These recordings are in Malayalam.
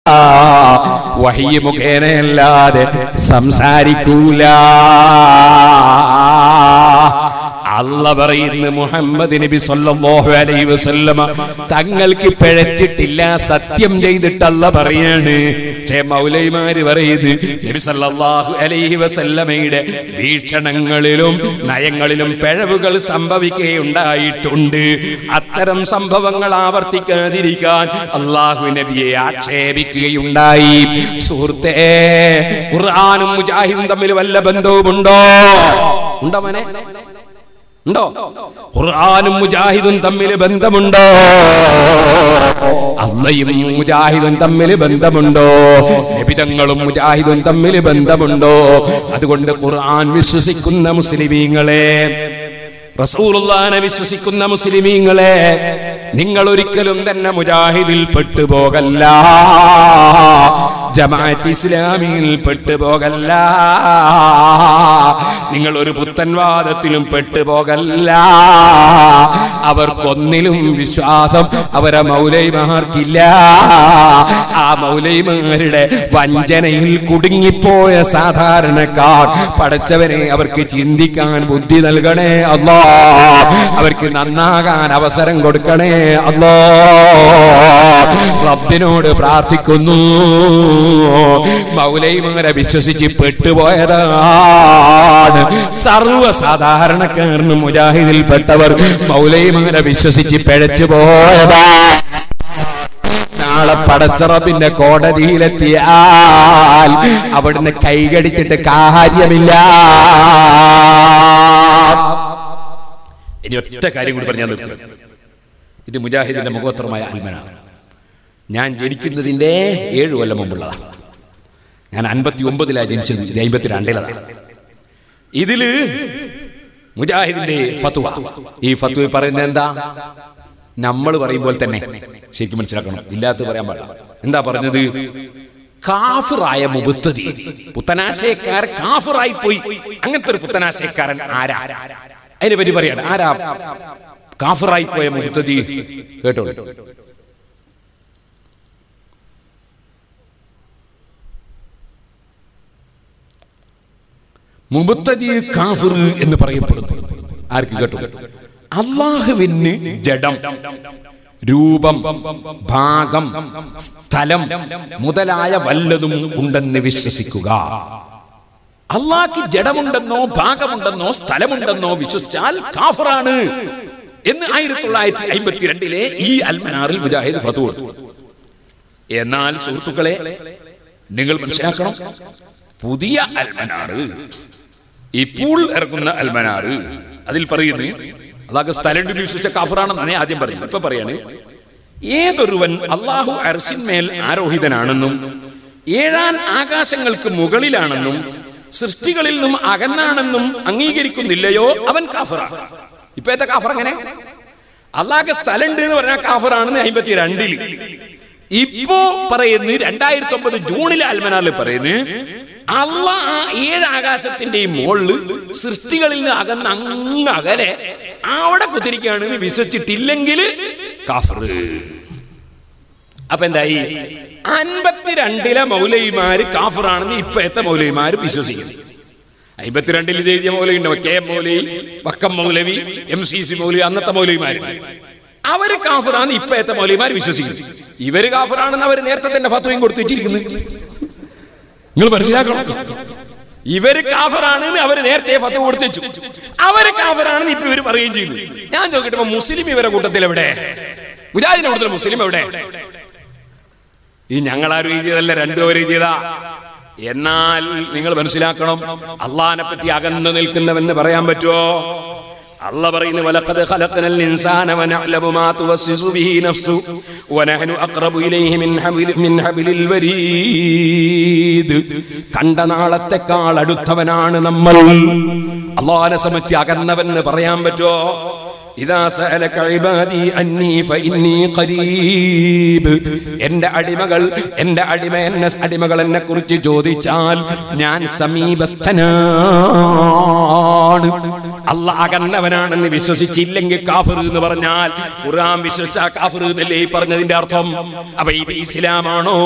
വഹി മുഖേനയല്ലാതെ സംസാരിക്കൂല അല്ല പറയുന്നു മുഹമ്മദ് നബി സല്ലല്ലാഹു അലൈഹി വസല്ലമ തങ്ങൾക്ക് പിഴച്ചിട്ടില്ല സത്യം ചെയ്തിട്ടല്ല പറയാണ് പക്ഷേ മൗലൈമാര് പറയുന്നു നബി സല്ലല്ലാഹു അലൈഹി വസല്ലമയുടെ വീക്ഷണങ്ങളിലും നയങ്ങളിലും പിഴവുകൾ സംഭവിക്കുകയുണ്ടായിട്ടുണ്ട് അത്തരം സംഭവങ്ങൾ ആവർത്തിക്കാതിരിക്കാൻ അള്ളാഹു നബിയെ ആക്ഷേപിക്കുകയുണ്ടായി സുഹൃത്തേ ഖുർആാനും മുജാഹിദും തമ്മിൽ വല്ല ബന്ധവുമുണ്ടോ ഉണ്ടോ മനെ ഉണ്ടോ ഖുർആാനും മുജാഹിദും തമ്മിൽ ബന്ധമുണ്ടോ അള്ളയും മുജാഹിദും തമ്മിൽ ബന്ധമുണ്ടോ നിബിതങ്ങളും മുജാഹിദും തമ്മിൽ ബന്ധമുണ്ടോ അതുകൊണ്ട് ഖുർആൻ വിശ്വസിക്കുന്ന മുസ്ലിമീങ്ങളെ റസൂലുള്ളാനെ വിശ്വസിക്കുന്ന മുസ്ലിമീങ്ങളെ നിങ്ങൾ ഒരിക്കലും തന്നെ മുജാഹിദിൽ പെട്ടുപോകല്ല ജമാഅത്ത് ഇസ്ലാമിയിൽ പെട്ടുപോകല്ല നിങ്ങൾ ഒരു പുത്തൻവാദത്തിലും പെട്ടുപോകല്ല അവർക്കൊന്നിലും വിശ്വാസം അവരെ മൗലൈമാർക്കില്ല ആ മൗലൈമാരുടെ വഞ്ചനയിൽ കുടുങ്ങിപ്പോയ സാധാരണക്കാർ പടച്ചവനെ അവർക്ക് ചിന്തിക്കാൻ ബുദ്ധി നൽകണേ അല്ലോ അവർക്ക് നന്നാകാൻ അവസരം കൊടുക്കണേ അല്ലോ റബ്ബിനോട് പ്രാർത്ഥിക്കുന്നു മൗലൈമാരെ വിശ്വസിച്ച് പെട്ടുപോയതാണ് സർവ്വസാധാരണക്കാരനും മുജാഹിദിൽപ്പെട്ടവർ മൗലൈമാരെ വിശ്വസിച്ച് പിഴച്ചു പോയതാ നാളെ പടച്ചറബിന്റെ കോടതിയിലെത്തിയാൽ അവിടുന്ന് കൈകടിച്ചിട്ട് കാര്യമില്ല ഇനി ഒറ്റ കാര്യം കൂടി പറഞ്ഞാൽ നിർത്തി ഇത് മുജാഹിദിന്റെ മുഖോത്തരമായ അൽമനാണ് ഞാൻ ജനിക്കുന്നതിന്റെ ഏഴു കൊല്ലം മുമ്പുള്ളതാണ് ഞാൻ അൻപത്തി ഒമ്പതിലാണ് ജനിച്ചത് ഇത് അമ്പത്തി രണ്ടിലതാണ് ഇതില് മുജാഹിദിന്റെ ഫത്വ ഈ ഫത്വ പറയുന്നത് എന്താ നമ്മൾ പറയുമ്പോൾ തന്നെ ശരിക്കും മനസ്സിലാക്കണം ഇല്ലാത്ത പറയാൻ പാടില്ല എന്താ പറഞ്ഞത് കാഫിറായ മുബുത്തതി പുത്തനാശയക്കാർ കാഫിറായി പോയി അങ്ങനത്തെ ഒരു പുത്തനാശയക്കാരൻ ആരാ അതിനെ പറ്റി പറയാണ് ആരാ കാഫിറായി പോയ മുബുത്തതി കേട്ടോ മുബത്തതി കാഫിർ എന്ന് പറയപ്പെടുന്നു ആർക്ക് കേട്ടു അള്ളാഹുവിന് ജഡം രൂപം ഭാഗം സ്ഥലം മുതലായ വല്ലതും ഉണ്ടെന്ന് വിശ്വസിക്കുക അള്ളാഹ്ക്ക് ജഡമുണ്ടെന്നോ ഭാഗമുണ്ടെന്നോ സ്ഥലമുണ്ടെന്നോ വിശ്വസിച്ചാൽ കാഫറാണ് എന്ന് ആയിരത്തി തൊള്ളായിരത്തി അമ്പത്തിരണ്ടിലെ ഈ അൽമനാറിൽ മുജാഹിദ് ഫതു കൊടുത്തു എന്നാൽ സുഹൃത്തുക്കളെ നിങ്ങൾ മനസ്സിലാക്കണം പുതിയ അൽമനാറ് ഇപ്പോൾ ഇറങ്ങുന്ന അൽമനാറ് അതിൽ പറയുന്നു അതൊക്കെ സ്ഥലം വിശ്വസിച്ച കാഫറാണെന്നാണ് ആദ്യം പറയുന്നത് ഇപ്പൊ പറയാണ് ഏതൊരുവൻ അള്ളാഹു അർസിന്മേൽ ആരോഹിതനാണെന്നും ഏഴാൻ ആകാശങ്ങൾക്ക് മുകളിലാണെന്നും സൃഷ്ടികളിൽ നിന്നും അകന്നാണെന്നും അംഗീകരിക്കുന്നില്ലയോ അവൻ കാഫറാണ് ഇപ്പോഴത്തെ കാഫർ എങ്ങനെ അള്ളാഹ് സ്ഥലമുണ്ട് എന്ന് പറഞ്ഞാൽ കാഫറാണെന്ന് അമ്പത്തി രണ്ടില് ഇപ്പോ പറയുന്നു രണ്ടായിരത്തി ഒമ്പത് ജൂണിലെ അൽമനാറിൽ പറയുന്നു അള്ള ആ ഏഴ് ആകാശത്തിന്റെയും മുകളില് സൃഷ്ടികളിൽ നിന്ന് അകന്ന് അങ്ങ് അകലെ അവിടെ കുത്തിരിക്കുകയാണെന്ന് വിശ്വസിച്ചിട്ടില്ലെങ്കിൽ കാഫർ അപ്പൊ എന്തായി അൻപത്തിരണ്ടിലെ മൗലവിമാര് കാഫറാണെന്ന് ഇപ്പോഴത്തെ മൗലവിമാര് വിശ്വസിക്കുന്നു അമ്പത്തിരണ്ടിൽ ഇത് എഴുതിയ മൗലവി ഉണ്ടോ കെ എം മൗലവി വക്കം മൗലവി എം സി സി മൗലവി അന്നത്തെ മൗലവിമാര് അവര് കാഫറാന്ന് ഇപ്പോഴത്തെ മൗലവിമാർ വിശ്വസിക്കുന്നു ഇവര് കാഫറാണെന്ന് അവർ നേരത്തെ തന്നെ ഫത്വയും കൊടുത്തു വെച്ചിരിക്കുന്നു നിങ്ങൾ മനസ്സിലാക്കണം ഇവര് കാഫറാണെന്ന് അവര് നേരത്തെ ഫത്വ കൊടുത്തു വെച്ചു അവര് കാഫറാണെന്ന് ഇപ്പൊ ഇവര് പറയുകയും ചെയ്തു ഞാൻ ചോദിക്കട്ടെ മുസ്ലിം ഇവരെ കൂട്ടത്തിൽ എവിടെ മുജാഹിദിന്റെ കൂട്ടത്തിൽ മുസ്ലിം എവിടെ ഈ ഞങ്ങളാരും എഴുതിയതല്ല രണ്ടുപേരും എഴുതിയതാ എന്നാൽ നിങ്ങൾ മനസ്സിലാക്കണം അള്ളഹാനെ പറ്റി അകന്നു നിൽക്കുന്നവെന്ന് പറയാൻ പറ്റുമോ അല്ല പറയുന്നു വലഖദ് ഖലഖനൽ ഇൻസാന വനഅലമു മാ തുവസ്സിസു ബിഹി നഫ്സു വനഹനു അഖറബു ഇലൈഹി മിൻ ഹബിൽ മിൻ ഹബിലിൽ വരീദ് കണ്ട നാളത്തെക്കാൾ അടുത്തവനാണ് നമ്മൾ അള്ളാഹിനെ സംബന്ധിച്ച് അകന്നവെന്ന് പറയാൻ പറ്റുമോ ഇതാ സഅലക ഇബാദി അന്നി ഫഇന്നി ഖരീബ് എന്റെ അടിമകൾ എന്റെ അടിമ എന്നെ അടിമകൾ എന്നെ കുറിച്ച് ചോദിച്ചാൽ ഞാൻ സമീപസ്ഥനാണ് അല്ല അകന്നവനാണെന്ന് വിശ്വസിച്ചില്ലെങ്കിൽ കാഫിർ എന്ന് പറഞ്ഞാൽ ഖുർആൻ വിശ്വസിച്ച കാഫിർ എന്നല്ലേ ഈ പറഞ്ഞതിന്റെ അർത്ഥം അപ്പൊ ഇത് ഇസ്ലാമാണോ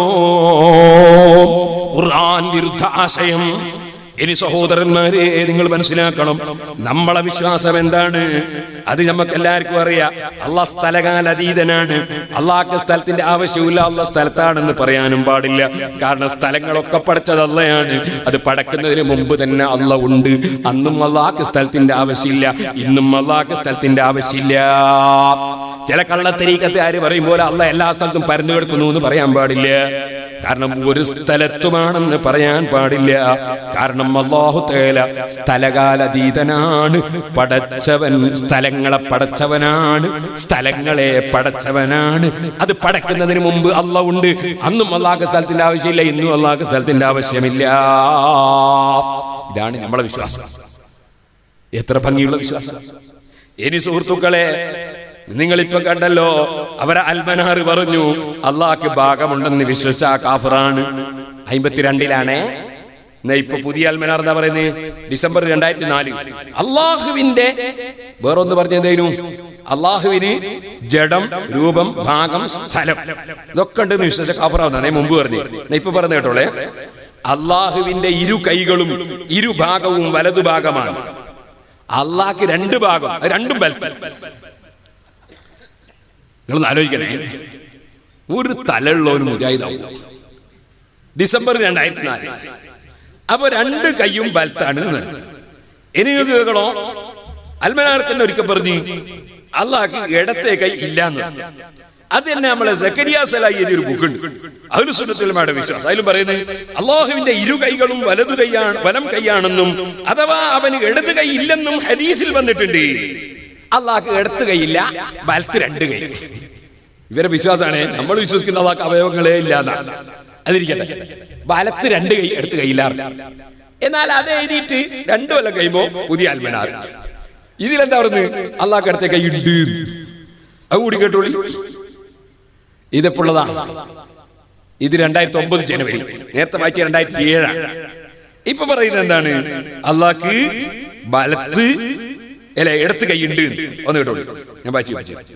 ഖുർആൻ വിരുദ്ധ ആശയം ഇനി സഹോദരന്മാരെ നിങ്ങൾ മനസ്സിലാക്കണം നമ്മളെ വിശ്വാസം എന്താണ് അത് നമുക്ക് എല്ലാവർക്കും അറിയാം അള്ളാഹ് സ്ഥലകാലതീതനാണ് അള്ളാഹ്ക്ക് സ്ഥലത്തിന്റെ ആവശ്യമില്ല അള്ള സ്ഥലത്താണെന്ന് പറയാനും പാടില്ല കാരണം സ്ഥലങ്ങളൊക്കെ പഠിച്ചത് അള്ളയാണ് അത് പടക്കുന്നതിന് മുമ്പ് തന്നെ അള്ള ഉണ്ട് അന്നും അള്ളാഹ്ക്ക് സ്ഥലത്തിന്റെ ആവശ്യമില്ല ഇന്നും അള്ളാഹ്ക്ക് സ്ഥലത്തിന്റെ ആവശ്യമില്ല ചില കള്ളത്തരീക്കത്തെ ആര് പറയും പോലെ അള്ള എല്ലാ സ്ഥലത്തും പരന്നു കിടക്കുന്നു എന്ന് പറയാൻ പാടില്ല കാരണം ഒരു സ്ഥലത്തുമാണെന്ന് പറയാൻ പാടില്ല കാരണം അള്ളാഹു തേല സ്ഥലകാലതീതനാണ് പടച്ചവൻ സ്ഥലങ്ങളെ പടച്ചവനാണ് സ്ഥലങ്ങളെ പടച്ചവനാണ് അത് പടക്കുന്നതിന് മുമ്പ് അല്ല ഉണ്ട് അന്നും അള്ളാഹ് സ്ഥലത്തിന്റെ ആവശ്യമില്ല ഇന്നും അള്ളാഹ് സ്ഥലത്തിന്റെ ആവശ്യമില്ല ഇതാണ് നമ്മളെ വിശ്വാസം എത്ര ഭംഗിയുള്ള വിശ്വാസം ഇനി സുഹൃത്തുക്കളെ നിങ്ങളിപ്പൊ കണ്ടല്ലോ അവരെ അൽബനാർ പറഞ്ഞു അള്ളാഹ്ക്ക് ഭാഗമുണ്ടെന്ന് വിശ്വസിച്ച ആ കാഫറാണ് അമ്പത്തിരണ്ടിലാണേ എന്നാ ഇപ്പൊ പുതിയ അൽമനാർ എന്താ പറയുന്നത് ഡിസംബർ രണ്ടായിരത്തി നാല് അള്ളാഹുവിന്റെ വേറൊന്ന് പറഞ്ഞതേനു അള്ളാഹുവിന് ജഡം രൂപം ഭാഗം സ്ഥലം ഇതൊക്കെ ഉണ്ടെന്ന് വിശ്വസിച്ച കാഫറാവുന്ന ഞാൻ മുമ്പ് പറഞ്ഞു എന്നാ ഇപ്പൊ പറഞ്ഞു കേട്ടോളെ അള്ളാഹുവിന്റെ ഇരു കൈകളും ഇരുഭാഗവും വലതുഭാഗമാണ് അള്ളാഹ്ക്ക് രണ്ട് ഭാഗം അത് രണ്ടും ബലത്ത് നിങ്ങൾ ആലോചിക്കണേ ഒരു തലയുള്ളവന് മുജാഹിദാവും ഡിസംബർ രണ്ടായിരത്തി നാല് അപ്പൊ രണ്ട് കൈയും ബലത്താണ് എന്ന്. ഇനി നിങ്ങൾക്ക് കേൾക്കണോ അൽമനാർത്തന്നെ ഒരിക്കൽ പറഞ്ഞു അള്ളാഹ്ക്ക് ഇടത്തെ കൈ ഇല്ലാന്ന് അത് തന്നെ നമ്മളെ സക്കരിയ സലായി എഴുതിയൊരു ബുക്കുണ്ട് അതിന് സുന്നത്തുലമയുടെ വിശ്വാസം അതിലും പറയുന്നത് അള്ളാഹുവിന്റെ ഇരു കൈകളും വലതു കൈയാണ് വലം കൈയാണെന്നും അഥവാ അവന് ഇടത് കൈ ഇല്ലെന്നും ഹദീസിൽ വന്നിട്ടുണ്ട് അള്ളാഹ്ക്ക് ഇടത്ത് കൈയില്ല വലത്ത് രണ്ട് കൈ ഇവരെ വിശ്വാസമാണ് നമ്മൾ വിശ്വസിക്കുന്ന അള്ളാഹ്ക്ക് അവയവങ്ങളേ ഇല്ലാന്ന അതിരിക്കട്ടെ വലത്ത് രണ്ട് കൈ എടുത്ത് കൈയില്ലാറ് എന്നാൽ അത് എഴുതിയിട്ട് രണ്ടു കൊല്ലം കഴിയുമ്പോ പുതിയ അൽമനാർ ഇതിലെന്താ പറയുന്നത് അള്ളാഹ്ക്ക് അടുത്ത കൈ ഉണ്ട് അത് കൂടി കേട്ടോളി ഇതെപ്പോഴതാണ് ഇത് രണ്ടായിരത്തി ഒമ്പത് ജനുവരി നേരത്തെ വായിച്ച രണ്ടായിരത്തി ഏഴാണ് ഇപ്പൊ പറയുന്നത് എന്താണ് അള്ളാഹ്ക്ക് വലത്ത് അല്ല ഇടത്ത് കൈയുണ്ട് ഒന്ന് കേട്ടോളൂ ഞാൻ വായിച്ചു വായിച്ചു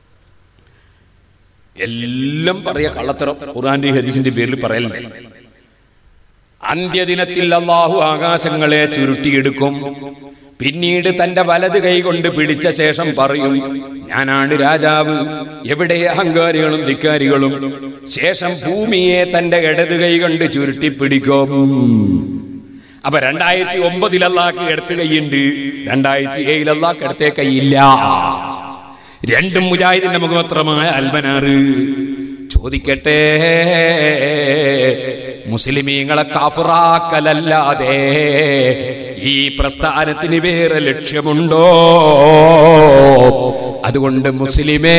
എല്ലാം പറയാ കള്ളത്തരം ഖുർആന്റെ ഹദീസിന്റെ പേരിൽ പറയലുണ്ട് അന്ത്യദിനത്തിൽ അള്ളാഹു ആകാശങ്ങളെ ചുരുട്ടിയെടുക്കും പിന്നീട് തന്റെ വലത് കൈ കൊണ്ട് പിടിച്ച ശേഷം പറയും ഞാനാണ് രാജാവ് എവിടെ അഹങ്കാരികളും ധിക്കാരികളും ശേഷം ഭൂമിയെ തന്റെ ഇടത് കൈ കൊണ്ട് ചുരുട്ടിപ്പിടിക്കും അപ്പൊ രണ്ടായിരത്തി ഒമ്പതിൽ അള്ളാഹ്ക്ക് ഇടത്ത് കൈയുണ്ട് രണ്ടായിരത്തി ഏഴിൽ അള്ളാഹ്ക്ക് ഇടത്തെ കൈയില്ല രണ്ടും മുജാഹിദിന്റെ മുഖപത്രമായ അൽബനാറ് ചോദിക്കട്ടെ മുസ്ലിമീങ്ങളെ കാഫറാക്കലല്ലാതെ ഈ പ്രസ്ഥാനത്തിന് വേറെ ലക്ഷ്യമുണ്ടോ അതുകൊണ്ട് മുസ്ലിമേ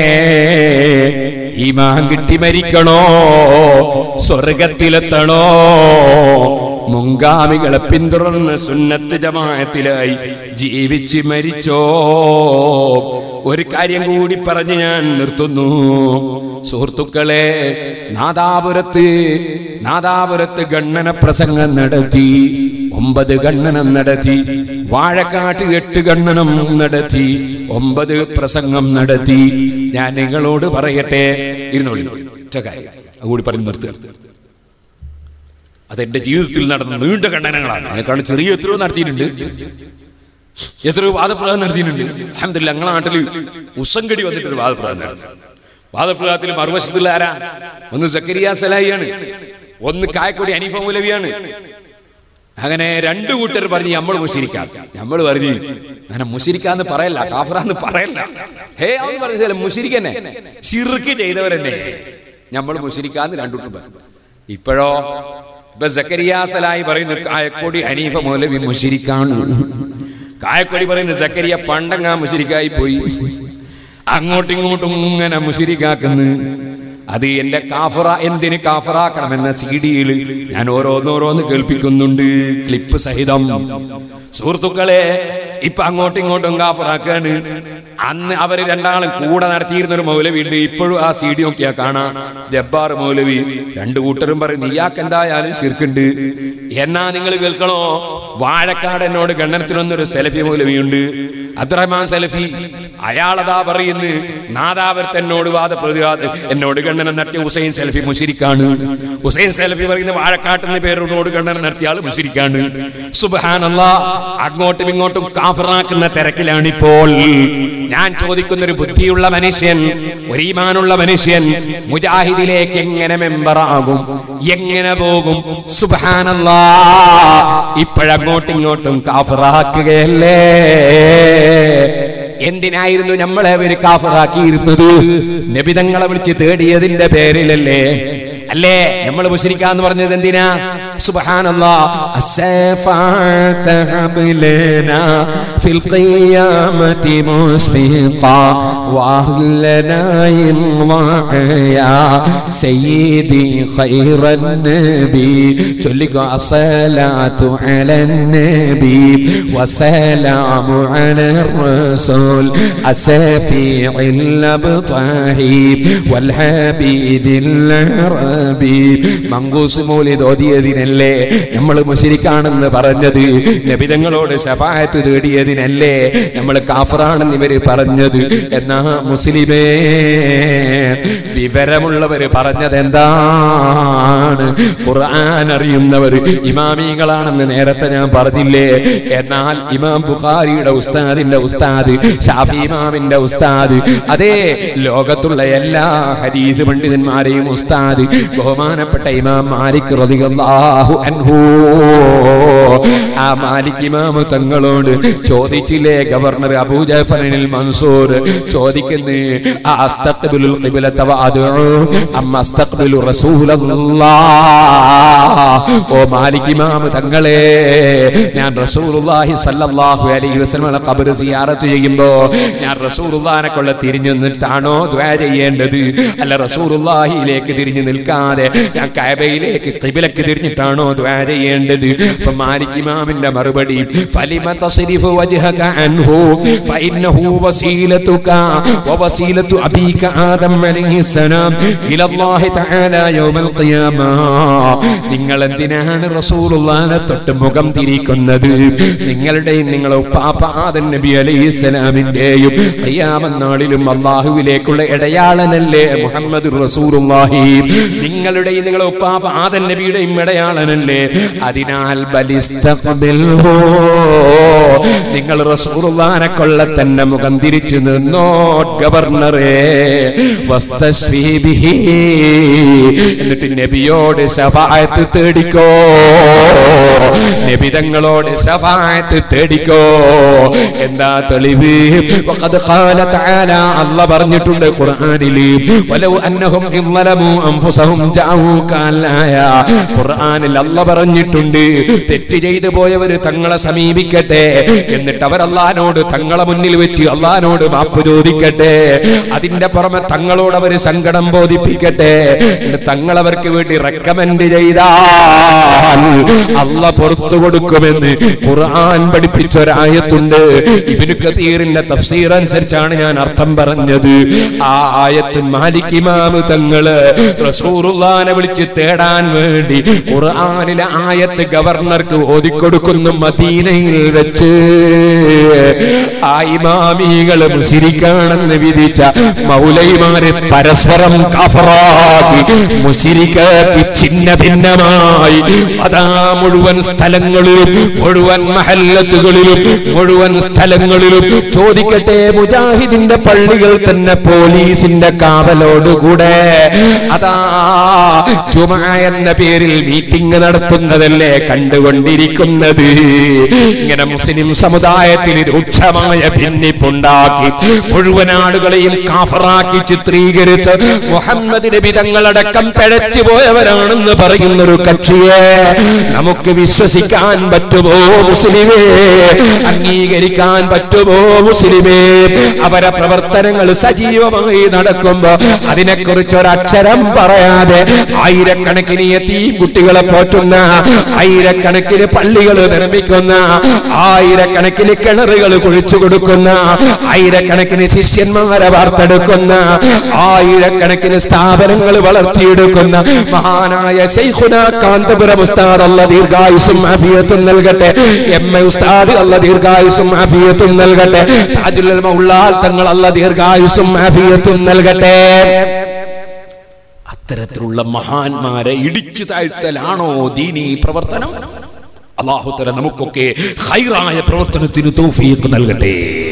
ഈമാൻ കിട്ടി മരിക്കണോ സ്വർഗത്തിലെത്തണോ മുങ്കാമികളെ പിന്തുടർന്ന് സുന്നത്ത് ജമാഅത്തിലായി ജീവിച്ച് മരിച്ചോ ഒരു കാര്യം കൂടി പറഞ്ഞ് ഞാൻ നിർത്തുന്നു സുഹൃത്തുക്കളെ നാദാപുരത്ത് നാദാപുരത്ത് ഗണ്ണന പ്രസംഗം നടത്തി ഒമ്പത് ഗണ്ണനം നടത്തി വാഴക്കാട്ട് എട്ട് ഗണ്ണനം നടത്തി ഒമ്പത് പ്രസംഗം നടത്തി ഞാൻ നിങ്ങളോട് പറയട്ടെ ഇരുന്നോളി ഒറ്റ കാര്യം അതുകൂടി പറഞ്ഞ് നിർത്തുക അതെന്റെ ജീവിതത്തിൽ നടന്ന നീണ്ട ഖണ്ഡനങ്ങളാണ് അതിനേക്കാൾ ചെറിയ എത്രയോ നടത്തിയിട്ടുണ്ട് എത്രയോ വാദപ്രകാരം നടത്തിയിട്ടുണ്ട് അഹമ്മദില്ല ഞങ്ങളെ നാട്ടിൽ ഉസങ്കടി വന്നിട്ടൊരു വാദപ്രകാരം നടത്തി വാദപ്രകാരത്തിൽ മറുവശത്തുള്ള ആരാ ഒന്ന് സക്കരിയ സലായിയാണ് ഒന്ന് കായക്കൊടി അനീഫ മൂലവിയാണ് അങ്ങനെ രണ്ടു കൂട്ടർ പറഞ്ഞ് നമ്മൾ മുഷിരിക്കാം നമ്മൾ പറഞ്ഞു അങ്ങനെ മുഷിരിക്കാന്ന് പറയല്ല കാഫറാന്ന് പറയല്ല ഹേ അവൻ പറഞ്ഞ മുഷിരിക്കന്നെ ശിർക്ക് ചെയ്തവരെന്നെ നമ്മൾ മുഷിരിക്കാന്ന് രണ്ടു കൂട്ടർ പറഞ്ഞു ഇപ്പോഴോ ഇപ്പൊ സക്കരിയാസലായി പറയുന്നു കായക്കൊടി ഹനീഫ മൗലവി മുഷിരിക്കാണ് കായക്കൊടി പറയുന്നു സക്കരിയ പണ്ടങ്ങാ മുഷിരിക്കായി പോയി അങ്ങോട്ടും ഇങ്ങോട്ടും ഇങ്ങനെ മുഷിരിക്കാക്കുന്നു അത് എന്റെ കാഫറ എന്തിന് കാഫറാക്കണമെന്ന സി ഡിയിൽ ഞാൻ ഓരോന്നോരോന്ന് കേൾപ്പിക്കുന്നുണ്ട് ക്ലിപ്പ് സഹിതം സുഹൃത്തുക്കളെ ഇപ്പൊ അങ്ങോട്ടും ഇങ്ങോട്ടും കാഫറാക്കാണ് അന്ന് അവർ രണ്ടാളും കൂടെ നടത്തിയിരുന്ന ഒരു മൗലവി ഉണ്ട് ഇപ്പോഴും ആ സി ഡി നോക്കിയാ കാണാം ജബ്ബാർ മൗലവി രണ്ടു കൂട്ടരും പറയും നീയാക്ക് എന്തായാലും ശിർക്കുണ്ട് എന്നാ നിങ്ങൾ കേൾക്കണോ വാഴക്കാട് എന്നോട് ഗണ്ണനത്തിനൊന്നൊരു സെലഫി മൗലവിയുണ്ട് അബ്ദുറഹ്മാൻ സെലഫി അയാളതാ പറയുന്നു നാദാവരത്ത് എന്നോട് വാദപ്രതിവാദ എന്നോട് ഗണ്ണനം നടത്തിയ ഹുസൈൻ സെലഫി മുഷിരിക്കാണ് ഹുസൈൻ സെലഫി പറയുന്ന വാഴക്കാട്ടെന്ന പേരോട് ഗണ്ണനം നടത്തിയ ആൾ മുഷിരിക്കാണ് സുബാനല്ല അങ്ങോട്ടും ഇങ്ങോട്ടും കാഫറാക്കുന്ന തിരക്കിലാണിപ്പോൾ ഞാൻ ചോദിക്കുന്ന ഒരു ബുദ്ധിയുള്ള മനുഷ്യൻ ഒരു ഈമാനുള്ള മനുഷ്യൻ മുജാഹിദിലേക്ക് എങ്ങനെ മെമ്പറാകും എങ്ങനെ പോകും സുബാനല്ല ഇപ്പോഴങ്ങോട്ടും ഇങ്ങോട്ടും കാഫറാക്കുകയല്ലേ എന്തിനായിരുന്നു നമ്മളെ അവര് കാഫറാക്കിയിരുന്നത് നബിതങ്ങളെ വിളിച്ച് തേടിയതിന്റെ പേരിലല്ലേ അല്ലേ നമ്മൾ മുസ്ലിക്കാന്ന് പറഞ്ഞത് എന്തിനാ സുബ്ഹാനല്ലാ الشفاعة هب لنا في القيامة مشفقا وأهلنا يا سيدي خير النبي تلقى الصلاة على النبي وسلام على الرسول الشفيع الأبطاهي والحبيب العربي മങ്കൂസ് മൗലിദ് ഓതിയതിനല്ലേ നമ്മൾ മുശരിക്കാണെന്ന് പറഞ്ഞത് നബിതങ്ങളോട് ശഫായത്ത് തേടിയതിനല്ലേ നമ്മൾ കാഫറാണെന്ന് ഇവര് പറഞ്ഞത് എന്നാ മുസ്ലിമേ വിവരമുള്ളവര് പറഞ്ഞത് എന്താണ് ഖുർആൻ അറിയുന്നവർ ഇമാമികളാണെന്ന് നേരത്തെ ഞാൻ പറഞ്ഞില്ലേ എന്നാൽ ഇമാം ബുഖാരിയുടെ ഉസ്താദിന്റെ ഉസ്താദ് ഷാഫി ഇമാമിന്റെ ഉസ്താദ് അതേ ലോകത്തുള്ള എല്ലാ ഹരീത് പണ്ഡിതന്മാരെയും ഉസ്താദ് ബഹുമാനപ്പെട്ട ഇമാം മാലിക് റളിയല്ലാഹു അൻഹു ആ മാലിക് ഇമാം തങ്ങളോട് ചോദിച്ചില്ലേ ഗവർണർ അബൂ ജാഫറിനിൽ മൻസൂർ ചോദിക്കുന്നു ആ അസ്തഖ്ബിലുൽ ഖിബ്ലത വഅദഉ അമ്മ അസ്തഖ്ബിലു റസൂലല്ലാഹ് ഓ മാലിക് ഇമാം തങ്ങളെ ഞാൻ റസൂലുള്ളാഹി സല്ലല്ലാഹു അലൈഹി വസല്ലമയുടെ ഖബർ സിയാറത്ത് ചെയ്യുമ്പോ ഞാൻ റസൂലുള്ളാഹിനെ കൊള്ള തിരിഞ്ഞു നിന്നിട്ടാണോ ദുആ ചെയ്യേണ്ടത് അല്ല റസൂലുള്ളാഹിയിലേക്ക് തിരിഞ്ഞു നിൽക്കാതെ ഞാൻ കഅബയിലേക്ക് ഖിബ്ലക്ക് തിരിഞ്ഞിട്ടാണോ ദുആ ചെയ്യേണ്ടത് അപ്പൊ മാലിക് ഇമാമിന്റെ മറുപടി ഫലിമ തസ്രിഫു വജ്ഹക അൻഹു ഫഇന്നഹു വസീലതുക വവസീലതു അബീക ആദം അലൈഹിസ്സലാം ഇലല്ലാഹി തആല യൗമൽ ഖിയാമ നിങ്ങൾ എന്തിനാണ് റസൂലുള്ളാഹിനെ തൊട്ട് മുഖം തിരിക്കുന്നത് നിങ്ങളുടെയും നിങ്ങളെ ഉപ്പാപ്പ ആദം നബി അലൈഹിസ്സലാമിന്റെയും ഖിയാമത്ത് നാളിലും അള്ളാഹുവിലേക്കുള്ള ഇടയാളനല്ലേ മുഹമ്മദ് റസൂലുള്ളാഹി നിങ്ങളുടെയും നിങ്ങളെ ഉപ്പാപ്പ ആദൻ നബിയുടെയും ഇടയാളനല്ലേ അതിനാൽ ബലിസ്തഖ്ബിൽഹു നിങ്ങൾ റസൂലുള്ളാഹിനെ കൊള്ള തന്നെ മുഖം തിരിച്ചു നിന്നോ ഗവർണറെ വസ്തശ്വീ ബിഹി എന്നിട്ട് നബിയോട് ശഫായത്ത് തേടിക്കോ നബിതങ്ങളോട് ശഫായത്ത് തേടിക്കോ എന്താ തെളിവ് വഖദ് ഖാല തആല അല്ലാഹ് പറഞ്ഞിട്ടുണ്ട് ഖുർആനിൽ വലൗ അന്നഹും ഇളമു അൻഫുസഹും ജാഊക അല്ലായ ഖുർആനിൽ അല്ലാഹ് പറഞ്ഞിട്ടുണ്ട് തെറ്റ് ചെയ്തു പോയവര് തങ്ങളെ സമീപിക്കട്ടെ എന്നിട്ട് അവർ അള്ളഹാനോട് തങ്ങളെ മുന്നിൽ വെച്ച് അള്ളഹാനോട് മാപ്പ് ചോദിക്കട്ടെ അതിന്റെ പുറമെ തങ്ങളോട് അവര് സങ്കടം ബോധിപ്പിക്കട്ടെ എന്നിട്ട് തങ്ങളവർക്ക് വേണ്ടി റെക്കമെൻഡ് ചെയ്താൽ അല്ല പുറത്തു കൊടുക്കുമെന്ന് ഖുർആൻ പഠിപ്പിച്ച ഒരായത്തുണ്ട് ഇബിനു കതീറിന്റെ തഫ്സീർ അനുസരിച്ചാണ് ഞാൻ അർത്ഥം പറഞ്ഞത് ആ ആയത്ത് മാലിക് ഇമാമ് തങ്ങള് റസൂറുല്ലാനെ വിളിച്ച് തേടാൻ വേണ്ടി ഖുർആനിലെ ആയത്ത് ഗവർണർക്ക് ഓതിക്കൊടുക്കുന്നു മദീനയിൽ വെച്ച് ആ ഇമാമികള് മുസിരിക്കാണെന്ന് വിധിച്ച മൗലൈമാരെ പരസ്പരം കഫറാക്കി മുസിരിക്കാക്കി ഛിന്ന ഭിന്നമായി അതാ മുഴുവൻ സ്ഥലങ്ങളിലും മുഴുവൻ മഹല്ലത്തുകളിലും മുഴുവൻ സ്ഥലങ്ങളിലും ചോദിക്കട്ടെ മുജാഹിദിന്റെ പള്ളികൾ തന്നെ പോലീസിന്റെ കാവലോടുകൂടെ അതാ ചുമ എന്ന പേരിൽ മീറ്റിംഗ് നടത്തുന്നതല്ലേ കണ്ടുകൊണ്ടിരിക്കുന്നത് ഇങ്ങനെ മുസ്ലിം സമുദായത്തിൽ രൂക്ഷമായ ഭിന്നിപ്പുണ്ടാക്കി മുഴുവൻ ആളുകളെയും കാഫറാക്കി ചിത്രീകരിച്ച് മുഹമ്മദ് നബി തങ്ങളടക്കം പിഴച്ചു പോയവരാണെന്ന് പറയുന്ന ഒരു കക്ഷിയെ നമുക്ക് വിശ്വസിക്കാൻ പറ്റുമോ മുസ്ലിമേ അംഗീകരിക്കാൻ പറ്റുമോ മുസ്ലിമേ അവരെ പ്രവർത്തനങ്ങൾ സജീവമായി നടക്കുമ്പോ അതിനെക്കുറിച്ച് ഒരക്ഷരം പറയാതെ ആയിരക്കണക്കിന് എത്തി കുട്ടികളെ പോറ്റുന്ന ആയിരക്കണക്കിന് പള്ളികൾ നിർമ്മിക്കുന്ന ആയിരക്കണക്കിന് കിണറുകൾ കുഴിച്ചു കൊടുക്കുന്ന ആയിരക്കണക്കിന് ശിഷ്യന്മാരെ വാർത്തെടുക്കുന്ന ആയിരക്കണക്കിന് സ്ഥാപനങ്ങൾ വളർത്തിയെടുക്കുന്ന മഹാനായ ശൈഖുന കാന്തപുരം ഉസ്താദ് അല്ല ദീർഘായുസും ആഫിയത്തും നൽകട്ടെ എം എ ഉസ്താദ് അല്ല ദീർഘായുസും ആഫിയത്തും നൽകട്ടെ താജുൽ ഉലമ ഉള്ളാൽ തങ്ങൾ അല്ല ദീർഘായുസും ആഫിയത്തും നൽകട്ടെ അത്തരത്തിലുള്ള മഹാന്മാരെ ഇടിച്ചു താഴ്ത്തലാണോ ദീനീ പ്രവർത്തനം അള്ളാഹുത്തല നമുക്കൊക്കെ ഹൈറായ പ്രവർത്തനത്തിന് തൗഫീഖ് നൽകട്ടെ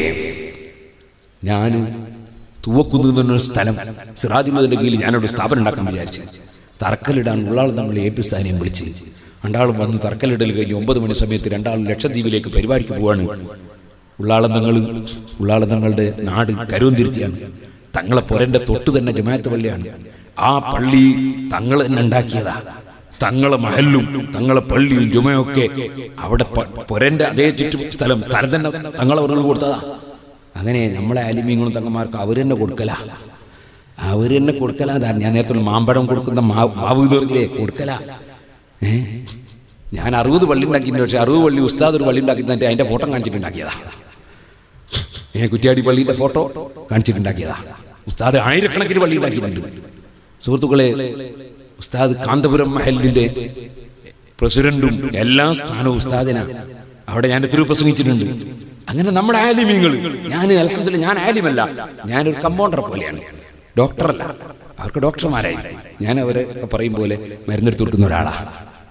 ഞാൻ തൂവക്കുന്ന് എന്നൊരു സ്ഥലം സിറാജുള്ളതിന്റെ കീഴിൽ ഞാനൊരു സ്ഥാപനം ഉണ്ടാക്കാൻ വിചാരിച്ചു തറക്കല്ലിടാൻ ഉള്ളാൾ നമ്മൾ എ പി സ്ഥാനം വിളിച്ച് രണ്ടാളും വന്ന് തറക്കല്ലിടൽ കഴിഞ്ഞ് ഒമ്പത് മണി സമയത്ത് രണ്ടാളും ലക്ഷദ്വീപിലേക്ക് പരിപാടിക്ക് പോവാണ് ഉള്ളാളന്തങ്ങൾ ഉള്ളാളന്തങ്ങളുടെ നാട് കരുവന്തിരിച്ചാണ് തങ്ങളെ പൊരന്റെ തൊട്ട് തന്നെ ജമാഅത്ത് പള്ളിയാണ് ആ പള്ളി തങ്ങൾ തന്നെ ഉണ്ടാക്കിയതാ തങ്ങളെ മഹല്ലും തങ്ങളെ പള്ളിയും ജുമയൊക്കെ അവിടെ പ- പൊരന്റെ അതേ ചുറ്റു സ്ഥലം സ്ഥലം തന്നെ തങ്ങളെ അവർ കൊടുത്തതാ അങ്ങനെ നമ്മളെ ആലിമീങ്ങളും തങ്ങന്മാർക്ക് അവർ തന്നെ കൊടുക്കല അവർ തന്നെ കൊടുക്കല അതാ ഞാൻ നേരത്തെ മാമ്പഴം കൊടുക്കുന്ന മാവ് മാവ് ഇതുവരെ കൊടുക്കല ഏ ഞാൻ അറുപത് പള്ളി ഉണ്ടാക്കിയിട്ടുണ്ട് പക്ഷെ അറുപത് പള്ളി ഉസ്താദ് ഒരു പള്ളി ഉണ്ടാക്കി തന്നിട്ട് അതിന്റെ ഫോട്ടോ കാണിച്ചിട്ടുണ്ടാക്കിയതാ ഏ കുറ്റ്യാടി പള്ളിയുടെ ഫോട്ടോ കാണിച്ചിട്ടുണ്ടാക്കിയതാ ഉസ്താദ് ആയിരക്കണക്കിന് പള്ളി ഉണ്ടാക്കിയിട്ടുണ്ട് സുഹൃത്തുക്കളെ ഉസ്താദ് കാന്തപുരം മഹലിന്റെ പ്രസിഡന്റും എല്ലാ സ്ഥാനവും ഉസ്താദിനാ അവിടെ ഞാൻ എത്രയോ പ്രസംഗിച്ചിട്ടുണ്ട് അങ്ങനെ നമ്മുടെ ആലിമീങ്ങൾ ഞാൻ അലഹമില്ല ഞാൻ ആലിമല്ല ഞാനൊരു കമ്പൗണ്ടർ പോലെയാണ് ഡോക്ടറല്ല അവർക്ക് ഡോക്ടർമാരായി ഞാൻ അവരെ പറയും പോലെ മരുന്നെടുത്ത് കൊടുക്കുന്ന ഒരാളാണ്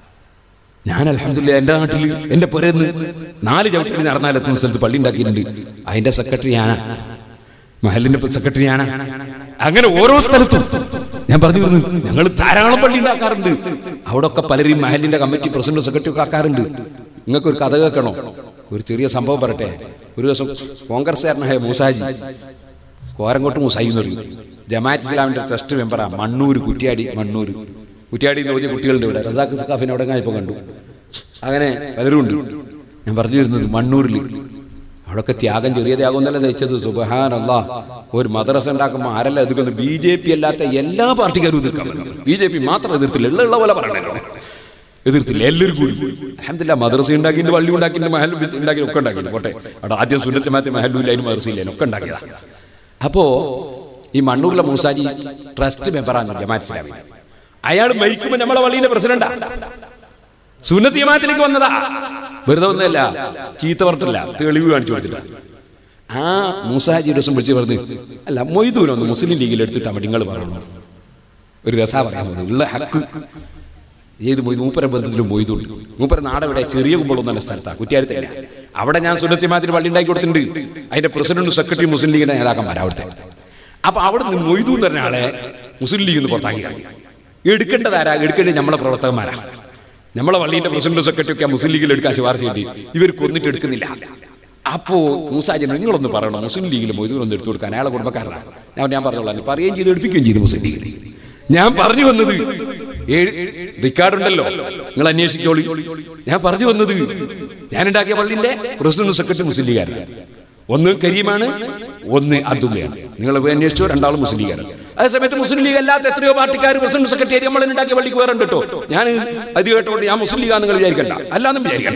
ഞാൻ അലഹമില്ല എൻ്റെ നാട്ടിൽ എൻ്റെ പുരന്ന് നാല് ചവിട്ടി നടന്നാൽ എത്തുന്ന സ്ഥലത്ത് പള്ളി ഉണ്ടാക്കിയിട്ടുണ്ട് അതിന്റെ സെക്രട്ടറി ഞാനാ മഹലിന്റെ സെക്രട്ടറി ഞാനാ അങ്ങനെ ഓരോ സ്ഥലത്തും ഞാൻ പറഞ്ഞു വരുന്നു ഞങ്ങൾ ധാരാളം പള്ളി ഉണ്ടാക്കാറുണ്ട് അവിടെ ഒക്കെ പലരും മഹലിന്റെ കമ്മിറ്റി പ്രസിഡന്റ് സെക്രട്ടറി ഒക്കെ ആക്കാറുണ്ട് നിങ്ങൾക്ക് ഒരു കഥ കേൾക്കണോ ഒരു ചെറിയ സംഭവം പറയട്ടെ ഒരു ദിവസം കോൺഗ്രസ്സുകാരനായ മൂസാജി കോരങ്കോട്ട് മൂസായി എന്ന് പറയും ജമാഅത്ത് ഇസ്ലാമിന്റെ ട്രസ്റ്റ് മെമ്പറാ മണ്ണൂർ കുറ്റിയാടി മണ്ണൂർ കുറ്റിയാടി എന്ന് പറഞ്ഞ കുട്ടികളുണ്ട് ഇവിടെ റസാഖ് സഖാഫിനെ അവിടെ ഞാൻ ഇപ്പോൾ കണ്ടു അങ്ങനെ പലരും ഉണ്ട് ഞാൻ പറഞ്ഞു വരുന്നത് മണ്ണൂരിൽ അവിടെയൊക്കെ ത്യാഗം ചെറിയ ത്യാഗം എന്നല്ല സഹിച്ചത് സുബഹാൻ അല്ലാ ഒരു മദ്രസ ഉണ്ടാക്കുമ്പോൾ ആരല്ല എതിർക്കുന്നത് ബി ജെ പി അല്ലാത്ത എല്ലാ പാർട്ടിക്കാരും എതിർക്കാൻ ബി ജെ പി മാത്രം എതിർത്തില്ല ഉള്ള ഉള്ള പോലെ പറയണല്ലോ എതിർത്തില്ല എല്ലാവരും കൂടി അഹമ്മദില്ല മദ്രസ ഉണ്ടാക്കിയിട്ട് പള്ളി ഉണ്ടാക്കിയിട്ട് മഹൽ ഉണ്ടാക്കി ഒക്കെ ഉണ്ടാക്കിയിട്ട് പോട്ടെ അവിടെ ആദ്യം സുന്നത്ത് മഹല്ലൂല്ലാനും മദ്രസയില്ലാനും ഒക്കെ ഉണ്ടാക്കിയതാ അപ്പോ ഈ മണ്ണൂരിലെ മൂസാജി ട്രസ്റ്റ് മെമ്പറാണ് ജമാഅത്ത് ഇസ്ലാമി അയാൾ മരിക്കുമ്പോൾ നമ്മളെ പള്ളിയിലെ പ്രസിഡന്റാ സുന്നത്ത് ജമാഅത്തിലേക്ക് വന്നതാ വെറുതെ ഒന്നല്ല ചീത്ത പറഞ്ഞില്ല തെളിവ് കാണിച്ചു കൊടുത്തില്ല ആ മൂസാജി ഒരു ദിവസം വിളിച്ച് പറഞ്ഞു അല്ല മൊയ്തൂനൊന്ന് മുസ്ലിം ലീഗിൽ എടുത്തിട്ടാ മതി നിങ്ങൾ പറയണു ഒരു രസാ പറയാൻ മതി ഉള്ള ഹക്ക് ഏത് മൊയ്ത് മൂപ്പര ബന്ധത്തിലും മൊയ്തുണ്ട് മൂപ്പര നാടെവിടെ ചെറിയ കുമ്പളം നല്ല സ്ഥലത്താണ് കുറ്റിയാരത്തല്ല അവിടെ ഞാൻ സുന്നത്തിമാത്തിന് പള്ളി ഉണ്ടാക്കി കൊടുത്തിട്ടുണ്ട് അതിന്റെ പ്രസിഡന്റ് സെക്രട്ടറി മുസ്ലിം ലീഗിന്റെ നേതാക്കന്മാരാ അവിടുത്തെ അപ്പൊ അവിടെ നിന്ന് മൊയ്തു എന്ന് പറഞ്ഞ ആളെ മുസ്ലിം ലീഗ് എന്ന് പുറത്താക്കി കളഞ്ഞു. എടുക്കേണ്ടതാരാ എടുക്കേണ്ടത് നമ്മളെ പ്രവർത്തകന്മാരാ നമ്മളെ പള്ളീന്റെ പ്രസിഡന്റ് സെക്രട്ടറി ഒക്കെ മുസ്ലിം ലീഗിൽ എടുക്കാൻ ശുപാർശ ചെയ്തി ഇവർ കൊന്നിട്ട് എടുക്കുന്നില്ല അപ്പോ മൂസാജൻ നിങ്ങളൊന്ന് പറയണം മുസ്ലിം ലീഗിൽ മൊയ്തൂനൊന്ന് എടുത്തു കൊടുക്കാൻ അയാളെ കുടുംബക്കാരനാണ് ഞാൻ ഞാൻ പറഞ്ഞോളാം പറയുകയും ചെയ്ത് എടുപ്പിക്കുകയും ചെയ്തു മുസ്ലിം ലീഗിൽ ഞാൻ പറഞ്ഞു വന്നത് ഏഴ് റിക്കാർഡ് ഉണ്ടല്ലോ നിങ്ങൾ അന്വേഷിച്ചോളി ഞാൻ പറഞ്ഞു വന്നത് ഞാൻ ഉണ്ടാക്കിയ പള്ളിന്റെ പ്രസിഡന്റ് സെക്രട്ടറി മുസ്ലിം ലീഗാണ് ഒന്ന് കരീമാണ് ഒന്ന് അബ്ദുള്ളയാണ് നിങ്ങൾ പോയി അന്വേഷിച്ചോ രണ്ടാളും മുസ്ലിം ലീഗാണ് അതേസമയത്ത് മുസ്ലിം ലീഗ് അല്ലാത്ത എത്രയോ പാർട്ടിക്കാർ പ്രസിഡന്റ് സെക്രട്ടറി നമ്മൾ ഉണ്ടാക്കിയ പള്ളിക്ക് വേറെ ഉണ്ട് കേട്ടോ ഞാൻ അത് കേട്ടോണ്ട് ഞാൻ മുസ്ലിം ലീഗാന്ന് നിങ്ങൾ വിചാരിക്കണ്ട അല്ലാന്നും വിചാരിക്കണ്ട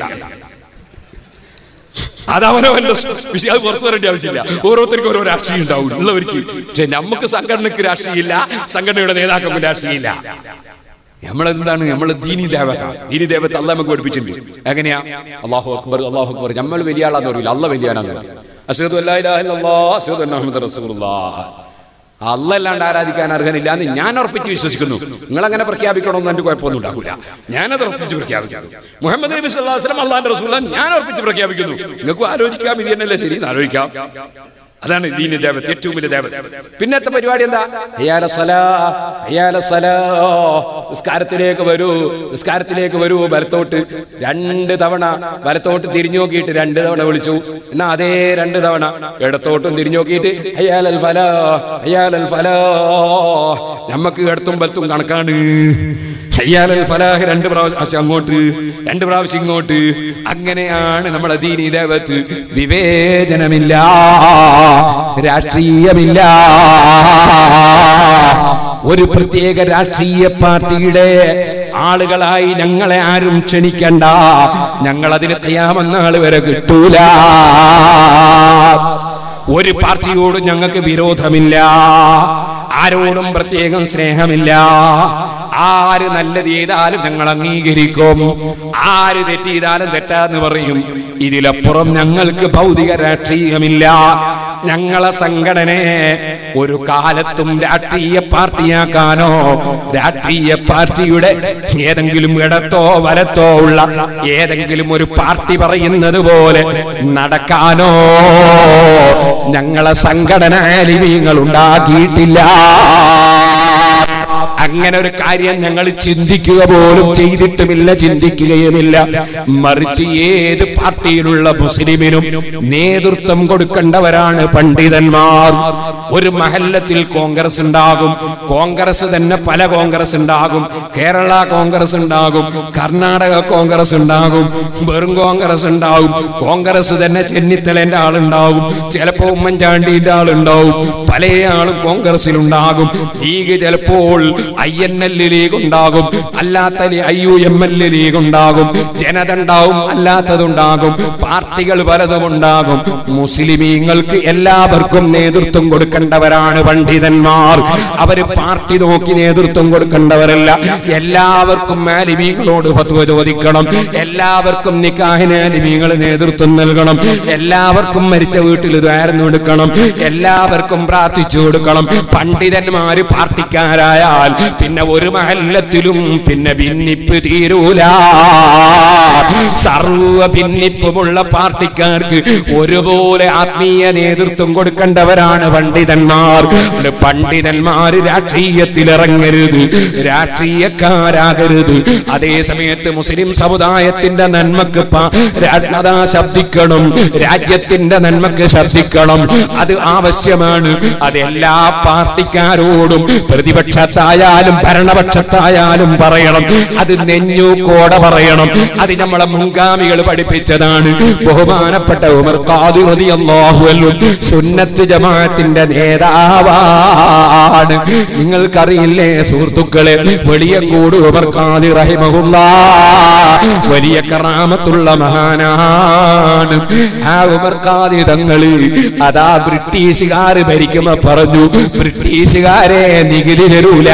അതവനവന്റെ വിഷയം അത് പുറത്തു വരേണ്ട ആവശ്യമില്ല ഓരോരുത്തർക്കും ഓരോ രാഷ്ട്രീയം ഉണ്ടാവും ഉള്ളവർക്ക് പക്ഷെ നമുക്ക് സംഘടനക്ക് രാഷ്ട്രീയമില്ല സംഘടനയുടെ നേതാക്കൾക്കും രാഷ്ട്രീയമില്ല നമ്മളെന്താണ് നമ്മള് ദീനി ദേവത ദീനി ദേവത അല്ല നമുക്ക് പഠിപ്പിച്ചിട്ടുണ്ട് എങ്ങനെയാ അള്ളാഹു അക്ബർ അള്ളാഹു അക്ബർ നമ്മൾ വലിയ ആളാന്ന് പറയില്ല അല്ല വലിയ ആളാന്ന് പറയും അസീദ് അസീദ് മുഹമ്മദ് റസൂലുള്ളാഹ് അല്ല അല്ലാണ്ട് ആരാധിക്കാൻ അർഹനില്ല എന്ന് ഞാൻ ഉറപ്പിച്ച് വിശ്വസിക്കുന്നു നിങ്ങൾ അങ്ങനെ പ്രഖ്യാപിക്കണമെന്ന് എന്റെ കുഴപ്പമൊന്നും ഉണ്ടാവില്ല ഞാനത് ഉറപ്പിച്ച് പ്രഖ്യാപിക്കുന്നു മുഹമ്മദ് നബി സല്ലല്ലാഹു അലൈഹി വസല്ലം അള്ളാന്റെ റസൂല ഞാൻ ഉറപ്പിച്ച് പ്രഖ്യാപിക്കുന്നു നിങ്ങൾക്ക് ആലോചിക്കാം ഇത് തന്നെയല്ലേ ശരി എന്ന് ആലോചിക്കാം അതാണ് ദീനിന്റെ ദേവത്ത് ഏറ്റവും വലിയ ദേവത്ത് പിന്നത്തെ പരിപാടി എന്താ ഹയ്യാല സലാ, ഹയ്യാല സലാ. നിസ്കാരത്തിലേക്ക് വരൂ നിസ്കാരത്തിലേക്ക് വരൂ വലത്തോട്ട് രണ്ട് തവണ വലത്തോട്ട് തിരിഞ്ഞു നോക്കിയിട്ട് രണ്ട് തവണ വിളിച്ചു എന്നാ അതേ രണ്ട് തവണ ഇടത്തോട്ടും തിരിഞ്ഞു നോക്കിയിട്ട് ഹയ്യാലൽ ഫലാ ഹയ്യാലൽ ഫലാ നമുക്ക് ഇടത്തും വലത്തും കണക്കാണ് ഹയ്യാലൽ ഫലാഹ് രണ്ട് പ്രാവശ്യം അങ്ങോട്ട് രണ്ട് പ്രാവശ്യം ഇങ്ങോട്ട് അങ്ങനെയാണ് നമ്മുടെ ദീനി ദേവത്ത് വിവേചനമില്ല രാഷ്ട്രീയമില്ല ഒരു പ്രത്യേക രാഷ്ട്രീയ പാർട്ടിയുടെ ആളുകളായി ഞങ്ങളെ ആരും ക്ഷണിക്കണ്ട ഞങ്ങൾ അതിന് കയ്യാമെന്നാൾ വരെ കിട്ടൂല ഒരു പാർട്ടിയോടും ഞങ്ങൾക്ക് വിരോധമില്ല ആരോടും പ്രത്യേകം സ്നേഹമില്ല ആര് നല്ലത് ചെയ്താലും ഞങ്ങൾ അംഗീകരിക്കും ആര് തെറ്റ് ചെയ്താലും തെറ്റാന്ന് പറയും ഇതിലപ്പുറം ഞങ്ങൾക്ക് ഭൗതിക രാഷ്ട്രീയമില്ല ഞങ്ങളെ സംഘടനയെ ഒരു കാലത്തും രാഷ്ട്രീയ പാർട്ടിയാക്കാനോ രാഷ്ട്രീയ പാർട്ടിയുടെ ഏതെങ്കിലും ഇടത്തോ വലത്തോ ഉള്ള ഏതെങ്കിലും ഒരു പാർട്ടി പറയുന്നത് പോലെ നടക്കാനോ ഞങ്ങളെ സംഘടന ലിപിങ്ങൾ ഉണ്ടാക്കിയിട്ടില്ല അങ്ങനെ ഒരു കാര്യം ഞങ്ങൾ ചിന്തിക്കുക പോലും ചെയ്തിട്ടുമില്ല ചിന്തിക്കുകയുമില്ല മറിച്ച് ഏത് പാർട്ടിയിലുള്ള മുസ്ലിമിനും നേതൃത്വം കൊടുക്കേണ്ടവരാണ് പണ്ഡിതന്മാർ ഒരു മഹല്ലത്തിൽ കോൺഗ്രസ് ഉണ്ടാകും കോൺഗ്രസ് തന്നെ പല കോൺഗ്രസ് ഉണ്ടാകും കേരള കോൺഗ്രസ് ഉണ്ടാകും കർണാടക കോൺഗ്രസ് ഉണ്ടാകും വെറും കോൺഗ്രസ് ഉണ്ടാകും കോൺഗ്രസ് തന്നെ ചെന്നിത്തലേന്റെ ആളുണ്ടാവും ചിലപ്പോ ഉമ്മൻചാണ്ടിന്റെ ആളുണ്ടാവും പല ആളും കോൺഗ്രസിൽ ഉണ്ടാകും ലീഗ് ചിലപ്പോൾ ഐ എൻ എൽ ലീഗ് ഉണ്ടാകും അല്ലാത്ത I U M L league ഉണ്ടാകും ജനത ഉണ്ടാവും അല്ലാത്തതുണ്ടാകും പാർട്ടികൾ പലതും ഉണ്ടാകും മുസ്ലിമീങ്ങൾക്ക് എല്ലാവർക്കും നേതൃത്വം കൊടുക്കേണ്ടവരാണ് പണ്ഡിതന്മാർ അവര് പാർട്ടി നോക്കി നേതൃത്വം കൊടുക്കേണ്ടവരല്ല എല്ലാവർക്കും മാലിമീങ്ങളോട് ഫത്വ ചോദിക്കണം എല്ലാവർക്കും നിക്കാഹിന് അലിമീങ്ങൾ നേതൃത്വം നൽകണം എല്ലാവർക്കും മരിച്ച വീട്ടിൽ ദ്വാരം കൊടുക്കണം എല്ലാവർക്കും പ്രാർത്ഥിച്ചു കൊടുക്കണം പണ്ഡിതന്മാര് പാർട്ടിക്കാരായാൽ പിന്നെ ഒരു മഹല്ലത്തിലും പിന്നെ ഭിന്നിപ്പ് തീരൂല സർവ ഭിന്നിപ്പുമുള്ള പാർട്ടിക്കാർക്ക് ഒരുപോലെ ആത്മീയ നേതൃത്വം കൊടുക്കേണ്ടവരാണ് പണ്ഡിതന്മാർ അതുകൊണ്ട് പണ്ഡിതന്മാര് രാഷ്ട്രീയത്തിൽ ഇറങ്ങരുത് രാഷ്ട്രീയക്കാരാകരുത് അതേ സമയത്ത് മുസ്ലിം സമുദായത്തിന്റെ നന്മക്ക് പ- രാ- അതാ ശബ്ദിക്കണം രാജ്യത്തിന്റെ നന്മക്ക് ശബ്ദിക്കണം അത് ആവശ്യമാണ് അത് എല്ലാ പാർട്ടിക്കാരോടും പ്രതിപക്ഷത്തായാലും ഭരണപക്ഷത്തായാലും പറയണം അത് നെഞ്ഞൂക്കോടെ പറയണം അത് നമ്മളെ മുൻഗാമികൾ പഠിപ്പിച്ചതാണ് ബഹുമാനപ്പെട്ട ഉമർ ഖാദി റളിയല്ലാഹു അൻഹു സുന്നത്ത് ജമാഅത്തിന്റെ നേതാവാണ് നിങ്ങൾക്കറിയില്ലേ സുഹൃത്തുക്കളെ വെളിയങ്കോട് ഉമർ ഖാദി റഹിമഹുല്ലാ വലിയ കറാമത്തുള്ള മഹാനാണ് ആ ഉമർ ഖാദി തങ്ങള് അതാ ബ്രിട്ടീഷുകാർ ഭരിക്കുമ്പോ പറഞ്ഞു ബ്രിട്ടീഷുകാരെ നികുതി തരൂല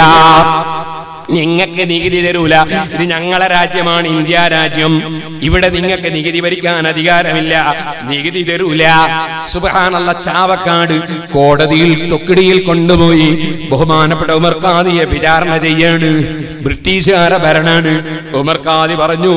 നിങ്ങൾക്ക് നികുതി തരൂല ഇത് ഞങ്ങളെ രാജ്യമാണ് ഇന്ത്യ രാജ്യം ഇവിടെ നിങ്ങൾക്ക് നികുതി ഭരിക്കാൻ അധികാരമില്ല നികുതി തരൂല സുബഹാനല്ല ചാവക്കാട് കോടതിയിൽ തൊക്കിടിയിൽ കൊണ്ടുപോയി ബഹുമാനപ്പെട്ട ഉമർ ഖാദിയെ വിചാരണ ചെയ്യാണ് ബ്രിട്ടീഷുകാരെ ഭരണാണ് ഉമർ ഖാദി പറഞ്ഞു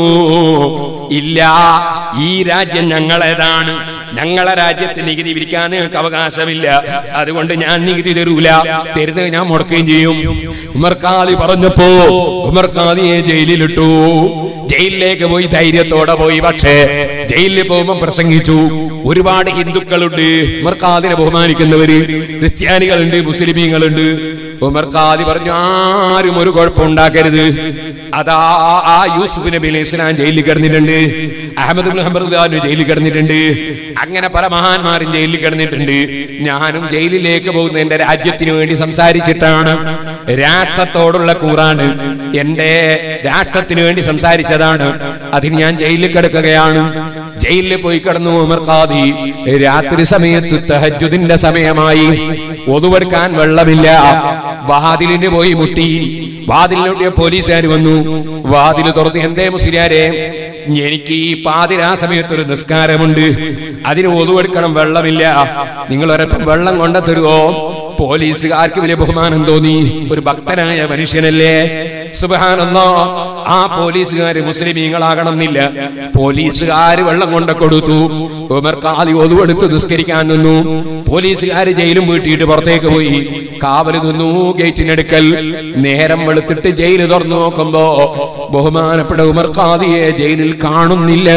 ഇല്ല ഈ രാജ്യം ഞങ്ങളേതാണ് ഞങ്ങളെ രാജ്യത്ത് നികുതി പിരിക്കാൻ നിങ്ങൾക്ക് അവകാശമില്ല അതുകൊണ്ട് ഞാൻ നികുതി തരൂല തരുന്നത് ഞാൻ മുടക്കുകയും ചെയ്യും ഉമർ ഖാദി പറഞ്ഞപ്പോ ഉമർ ഖാദിയെ ജയിലിലിട്ടു ജയിലിലേക്ക് പോയി ധൈര്യത്തോടെ പോയി പക്ഷേ ജയിലിൽ പോകുമ്പോ പ്രസംഗിച്ചു ഒരുപാട് ഹിന്ദുക്കളുണ്ട് ഉമർ ഖാദിനെ ബഹുമാനിക്കുന്നവര് ക്രിസ്ത്യാനികളുണ്ട് മുസ്ലിമീങ്ങളുണ്ട് ഉമർ ഖാദി പറഞ്ഞു ആരും ഒരു കുഴപ്പം ഉണ്ടാക്കരുത് അതാ ആ യൂസുഫ് നബി അലൈഹി ഇസ്ലാം ജയിലിൽ കിടന്നിട്ടുണ്ട് അഹമ്മദ് ബിൻ ഹംബർ ഖാനും ജയിലിൽ കിടന്നിട്ടുണ്ട് അങ്ങനെ പല മഹാന്മാരും ജയിലിൽ കിടന്നിട്ടുണ്ട് ഞാനും ജയിലിലേക്ക് പോകുന്ന എന്റെ രാജ്യത്തിന് വേണ്ടി സംസാരിച്ചിട്ടാണ് രാഷ്ട്രത്തോടുള്ള കൂറാണ് എന്റെ രാഷ്ട്രത്തിന് വേണ്ടി സംസാരിച്ചതാണ് അതിന് ഞാൻ ജയിലിൽ കിടക്കുകയാണ് ജയിലിൽ പോയി കിടന്നു ഉമർ ഖാദി രാത്രി സമയത്ത് തഹജുദിന്റെ സമയമായി ഒതുവെടുക്കാൻ വെള്ളമില്ല വാതിലിന് പോയി മുട്ടി വാതിലിനൊട്ടിയ പോലീസുകാർ വന്നു വാതിൽ തുറന്ന് എന്തേ മുസ്ലിയാരെ എനിക്ക് ഈ പാതിരാ സമയത്ത് ഒരു നിസ്കാരമുണ്ട് അതിന് ഒതുവെടുക്കണം വെള്ളമില്ല നിങ്ങൾ ഒരപ്പം വെള്ളം കൊണ്ട തരുമോ പോലീസുകാർക്ക് വലിയ ബഹുമാനം തോന്നി ഒരു ഭക്തനായ മനുഷ്യനല്ലേ സുബഹാനല്ലോ ആ പോലീസുകാര് മുസ്ലിമീങ്ങളാകണം എന്നില്ല പോലീസുകാര് വെള്ളം കൊണ്ട കൊടുത്തു ഉമർ കാലി ഒതുവെടുത്ത് നിസ്കരിക്കാൻ നിന്നു പോലീസുകാര് ജയിലും വീട്ടിയിട്ട് പുറത്തേക്ക് പോയി കാവല് നിന്നു ഗേറ്റിനടുക്കൽ നേരം വെളുത്തിട്ട് ജയില് തുറന്നു നോക്കുമ്പോ ബഹുമാനപ്പെട്ട ഉമർ ഖാദിയെ ജയിലിൽ കാണുന്നില്ല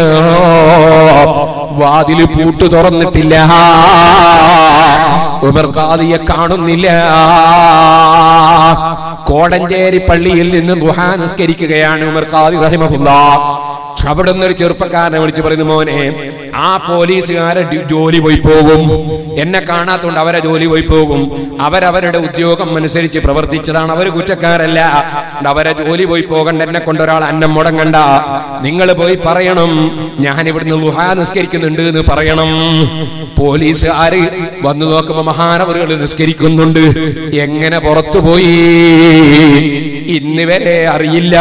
വാതില് പൂട്ട് തുറന്നിട്ടില്ല ഉമർ ഖാദിയെ കാണുന്നില്ല കോടഞ്ചേരി പള്ളിയിൽ നിന്ന് ദുഹാ നിസ്കരിക്കുകയാണ് ഉമർ ഖാദി റഹിമഹുല്ല അവിടെ നിന്ന് ഒരു ചെറുപ്പക്കാരനെ വിളിച്ച് പറയുന്നു മോനെ ആ പോലീസുകാരെ ഡ്യൂ- ജോലി പോയി പോകും എന്നെ കാണാത്തോണ്ട് അവരെ ജോലി പോയി പോകും അവരവരുടെ ഉദ്യോഗം അനുസരിച്ച് പ്രവർത്തിച്ചതാണ് അവർ കുറ്റക്കാരല്ല അതുകൊണ്ട് അവരെ ജോലി പോയി പോകണ്ട എന്നെ കൊണ്ട് ഒരാൾ അന്നം മുടങ്ങണ്ട നിങ്ങൾ പോയി പറയണം ഞാൻ ഇവിടുന്ന് ലുഹാ നിസ്കരിക്കുന്നുണ്ട് എന്ന് പറയണം പോലീസുകാര് വന്നു നോക്കുമ്പോ മഹാനവറുകൾ നിസ്കരിക്കുന്നുണ്ട് എങ്ങനെ പുറത്തു പോയി ഇന്ന് വരെ അറിയില്ല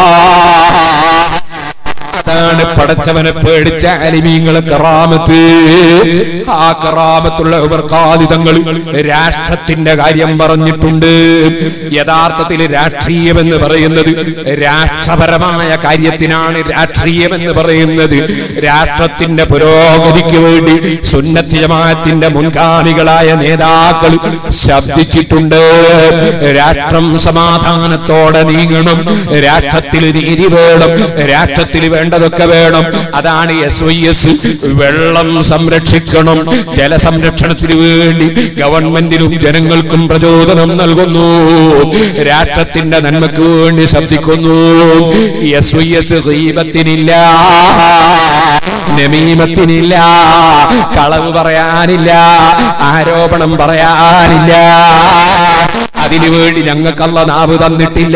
അതാണ് പടച്ചവനെ പേടിച്ച അലിമീങ്ങളെ കറാമത്ത് ആ കറാമത്തുള്ള ഉമർക്കാദിതങ്ങൾ രാഷ്ട്രത്തിന്റെ കാര്യം പറഞ്ഞിട്ടുണ്ട് യഥാർത്ഥത്തിൽ രാഷ്ട്രീയം എന്ന് പറയുന്നത് രാഷ്ട്രപരമായ കാര്യത്തിനാണ് രാഷ്ട്രീയം എന്ന് പറയുന്നത് രാഷ്ട്രത്തിന്റെ പുരോഗതിക്ക് വേണ്ടി സുന്നത്തി ജമാഅത്തിന്റെ മുൻഗാമികളായ നേതാക്കൾ ശബ്ദിച്ചിട്ടുണ്ട് രാഷ്ട്രം സമാധാനത്തോടെ നീങ്ങണം രാഷ്ട്രത്തിൽ നീതി വേണം രാഷ്ട്രത്തിൽ വേണ്ടതൊക്കെ വേണം അതാണ് എസ് വൈ എസ് വെള്ളം സംരക്ഷിക്കണം ജലസംരക്ഷണത്തിന് വേണ്ടി ഗവൺമെന്റിനും ജനങ്ങൾക്കും പ്രചോദനം നൽകുന്നു രാഷ്ട്രത്തിന്റെ നന്മയ്ക്ക് വേണ്ടി ശബ്ദിക്കുന്നു എസ് വൈ എസ് ദീപത്തിനില്ല നമീമത്തിനില്ല കളവ് പറയാനില്ല ആരോപണം പറയാനില്ല അതിനുവേണ്ടി ഞങ്ങൾക്കല്ല നാവ് തന്നിട്ടില്ല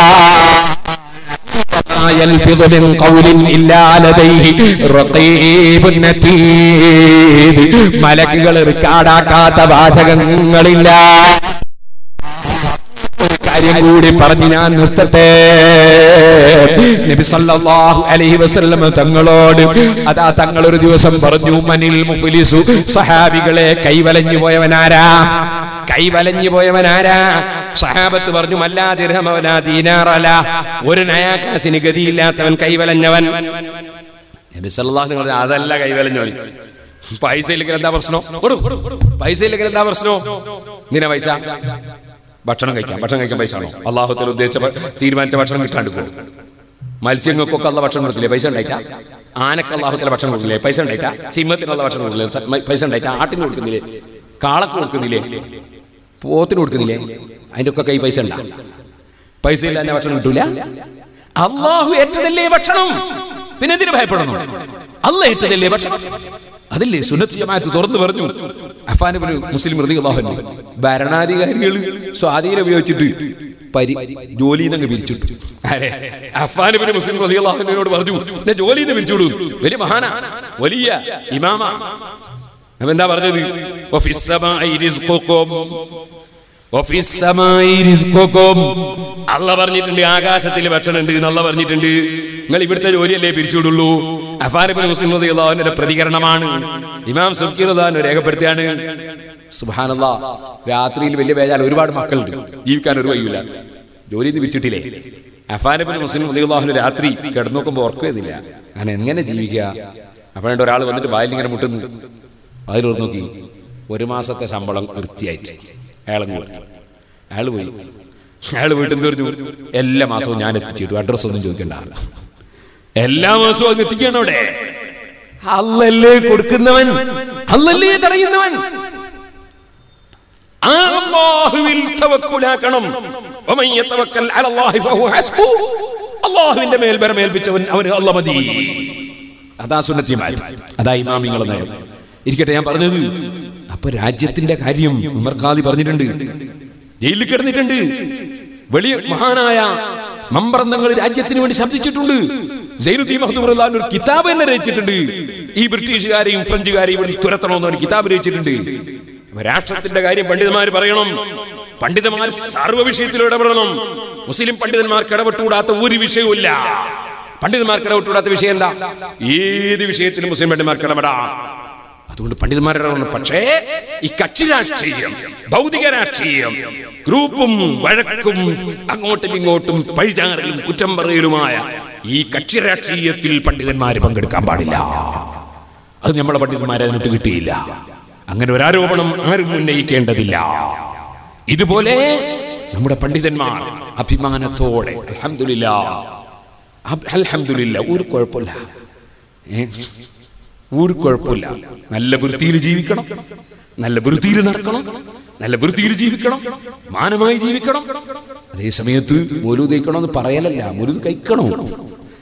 ما يلفظ من قول إلا لديه رقيب عتيد മലക്കുകൾ റിക്കാർഡാക്കാത്ത വാചകങ്ങളില്ല ഒരു കാര്യം കൂടി പറഞ്ഞ് ഞാൻ നിർത്തട്ടെ നബി സല്ലല്ലാഹു അലൈഹി വസല്ലം തങ്ങളോട് അതാ തങ്ങൾ ഒരു ദിവസം പറഞ്ഞു മനിൽ മുഫ്ലിസു സഹാബികളെ കൈവലഞ്ഞു പോയവനാരാ കൈവലഞ്ഞു പോയവനാരാ സഹാബത്ത് പറഞ്ഞു മല്ലാ ദിർഹമവല ദീനാറല ഒരു നയാകാശിന് ഗതിയില്ലാത്തവൻ കൈവലഞ്ഞവൻ നബി സല്ലല്ലാഹു അലൈഹി വസല്ലം അതല്ല കൈവലഞ്ഞവൻ പൈസ ഇല്ലെങ്കിൽ എന്താ പ്രശ്നം കൊടു. പൈസ ഇല്ലെങ്കിൽ എന്താ പ്രശ്നം നിന പൈസ ഭക്ഷണം കഴിക്കാം ഭക്ഷണം കഴിക്കാൻ പൈസ ആണോ അള്ളാഹുത്തിൽ ഉദ്ദേശിച്ച ഭ- തീരുമാനിച്ച ഭക്ഷണം കിട്ടാണ്ട് പോകും മത്സ്യങ്ങൾക്കൊക്കെ ഉള്ള ഭക്ഷണം കൊടുക്കില്ലേ പൈസ ഉണ്ടായിട്ടാ ആനക്ക് അള്ളാഹുത്തിലെ ഭക്ഷണം കൊടുക്കില്ലേ പൈസ ഉണ്ടായിട്ടാ സിംഹത്തിനുള്ള ഭക്ഷണം കൊടുക്കില്ലേ സ- മ- പൈസ ഉണ്ടായിട്ടാ ആട്ടിന് കൊടുക്കുന്നില്ലേ കാളക്ക് കൊടുക്കുന്നില്ലേ പോത്തിന് കൊടുക്കുന്നില്ലേ അതിന്റെ ഒക്കെ കൈ പൈസ ഉണ്ടാ പൈസ ഇല്ലാതെ ഭക്ഷണം കിട്ടൂല അള്ളാഹു ഏറ്റതല്ലേ ഭക്ഷണം പിന്നെ എന്തിനു ഭയപ്പെടണം അല്ല ഏറ്റതല്ലേ ഭക്ഷണം അതില്ലേ സുന്നത്ത് ജമാഅത്ത് തുറന്നു പറഞ്ഞു അഫാനുബിന് മുസ്ലിം റളിയല്ലാഹു ഭരണാധികാരികൾ സ്വാധീനം ഉപയോഗിച്ചിട്ട് പരി ജോലിയിൽ നിന്ന് പിരിച്ചിട്ടു ആരെ? അഫ്ഫാനുബിന് മുസ്ലിം റളിയല്ലാഹുവിനോട് പറഞ്ഞു എന്നെ ജോലിയിൽ നിന്ന് പിരിച്ചുവിടൂ വലിയ മഹാന വലിയ ഇമാമ അപ്പൊ എന്താ പറഞ്ഞത് വഫിസ് സമാഇ റിസ്ഖുക്കും വഫിസ് സമാഇ റിസ്ഖുക്കും അല്ല പറഞ്ഞിട്ടുണ്ട് ആകാശത്തിൽ ഭക്ഷണം ഉണ്ട് എന്നല്ല പറഞ്ഞിട്ടുണ്ട് നിങ്ങൾ ഇവിടുത്തെ ജോലിയല്ലേ പിരിച്ചുവിടുള്ളൂ അഫാനിബിൻ മുസ്ലിം റളിയല്ലാഹുവിന്റെ പ്രതികരണമാണ് ഇമാം സുബ്കിറുദാൻ രേഖപ്പെടുത്തിയാണ് സുബ്ഹാനല്ലാ രാത്രിയിൽ വലിയ ബേജാൽ ഒരുപാട് മക്കളുണ്ട് ജീവിക്കാൻ ഒരു വഴിയില്ല ജോലി നിന്ന് പിരിച്ചിട്ടില്ലേ അഫാനിബിൻ മുസ്ലിം റളിയല്ലാഹു രാത്രി കിടന്നു നോക്കുമ്പോൾ ഉറക്കുന്നില്ല അങ്ങനെ എങ്ങനെ ജീവിക്കുക അപ്പോഴുണ്ട് ഒരാൾ വന്നിട്ട് വായിൽ ഇങ്ങനെ മുട്ടുന്നു അതിൽ നോക്കി ഒരു മാസത്തെ ശമ്പളം കൃത്യമായിട്ട് അയാളങ്ങ് കൊടുത്തു അയാൾ പോയി അയാൾ വീട്ടിൽ നിന്ന് പറഞ്ഞു എല്ലാ മാസവും ഞാൻ എത്തിച്ചിട്ടു അഡ്രസ് ഒന്നും ചോദിക്കണ്ട എല്ലാ മാസവും അങ്ങ് എത്തിക്കണം അവിടെ അല്ലല്ലേ കൊടുക്കുന്നവൻ അല്ലല്ലേ തടയുന്നവൻ ആ അല്ലാഹുവിൽ തവക്കുലാക്കണം വമൻ യതവക്കൽ അലല്ലാഹി ഫഹു ഹസ്ബു അല്ലാഹുവിന്റെ മേൽ ബരമേൽപ്പിച്ചവൻ അവന് അല്ല മതി അതാ സുന്നത്തിമാർ അതാ ഇമാമിങ്ങളെ നയം ഇരിക്കട്ടെ ഞാൻ പറഞ്ഞത് അപ്പൊ രാജ്യത്തിന്റെ കാര്യം ഉമർ ഖാദി പറഞ്ഞിട്ടുണ്ട് ജയിലിൽ കിടന്നിട്ടുണ്ട് വലിയ മഹാനായ മമ്പറന്തങ്ങൾ രാജ്യത്തിന് വേണ്ടി ശബ്ദിച്ചിട്ടുണ്ട് സൈനുദ്ദീൻ മഹദൂർ അള്ളാഹ് ഒരു കിതാബ് തന്നെ രചിച്ചിട്ടുണ്ട് ഈ ബ്രിട്ടീഷുകാരെയും ഫ്രഞ്ചുകാരെയും ഇവിടെ തുരത്തണമെന്ന് ഒരു കിതാബ് രചിച്ചിട്ടുണ്ട് അപ്പൊ രാഷ്ട്രത്തിന്റെ കാര്യം പണ്ഡിതന്മാർ പറയണം പണ്ഡിതന്മാർ സർവ്വ വിഷയത്തിലും ഇടപെടണം മുസ്ലിം പണ്ഡിതന്മാർക്ക് ഇടപെട്ടുകൂടാത്ത ഒരു വിഷയവുമില്ല പണ്ഡിതന്മാർക്ക് ഇടപെട്ടുകൂടാത്ത വിഷയം എന്താ ഏത് വിഷയത്തിലും മുസ്ലിം പണ്ഡിതന്മാർക്ക് ഇടപെടാം അതുകൊണ്ട് പണ്ഡിതന്മാരുടെ ഇടപെടണം. പക്ഷേ ഈ കക്ഷി രാഷ്ട്രീയം ഭൗതിക രാഷ്ട്രീയം ഗ്രൂപ്പും വഴക്കും അങ്ങോട്ടും ഇങ്ങോട്ടും പഴിചാറലും കുറ്റം പറയലുമായ ഈ കക്ഷി രാഷ്ട്രീയത്തിൽ പണ്ഡിതന്മാർ പങ്കെടുക്കാൻ പാടില്ല അത് നമ്മളെ പണ്ഡിതന്മാരെ അതിനിട്ട് കിട്ടിയില്ല അങ്ങനെ ഒരു ആരോപണം ആരും ഉന്നയിക്കേണ്ടതില്ല ഇതുപോലെ നമ്മുടെ പണ്ഡിതന്മാർ അഭിമാനത്തോടെ അൽഹംദുലില്ല അൽഹംദുലില്ല ഒരു കുഴപ്പമില്ല ഏ? ഒരു കുഴപ്പമില്ല നല്ല വൃത്തിയിൽ ജീവിക്കണം നല്ല വൃത്തിയിൽ നടക്കണം നല്ല വൃത്തിയിൽ ജീവിക്കണം മാനമായി ജീവിക്കണം അതേ സമയത്ത് മുരു തയ്ക്കണമെന്ന് പറയലല്ല മുരു കഴിക്കണോ